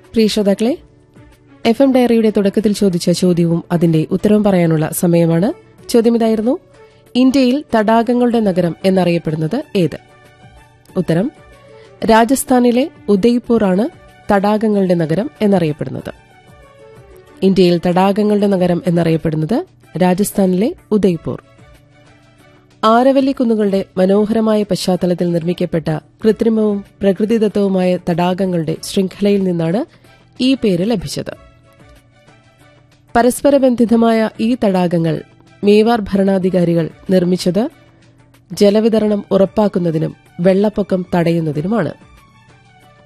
പ്രിയ ശ്രോതാക്കളെ F M ഡയറിയുടെ തുടക്കത്തിൽ ചോദിച്ച ചോദ്യവും അതിന്റെ ഉത്തരവും പറയാനുള്ള സമയമാണ് ചോദ്യം ഇതായിരുന്നു ഇന്ത്യയിൽ തടാകങ്ങളുടെ നഗരം എന്നറിയപ്പെടുന്നത് ഏത് ഉത്തരം രാജസ്ഥാനിലെ ഉദയ്പൂർ ആണ് തടാകങ്ങളുടെ നഗരം എന്നറിയപ്പെടുന്നത് ഇന്ത്യയിൽ തടാകങ്ങളുടെ നഗരം എന്നറിയപ്പെടുന്നത് രാജസ്ഥാനിലെ ഉദയ്പൂർ ആരവല്ലി കുന്നുകളുടെ മനോഹരമായ പശ്ചാത്തലത്തിൽ നിർമ്മിക്കപ്പെട്ട കൃത്രിമവും പ്രകൃതിദത്തവുമായ തടാകങ്ങളുടെ ശൃംഖലയിൽ നിന്നാണ് ഈ പേര് ലഭിച്ചത് പരസ്പര ബന്ധിതമായ ഈ തടാകങ്ങൾ മേവാർ ഭരണാധികാരികൾ നിർമ്മിച്ചത് ജലവിതരണം ഉറപ്പാക്കുന്നതിനും വെള്ളപ്പൊക്കം തടയുന്നതിനുമാണ്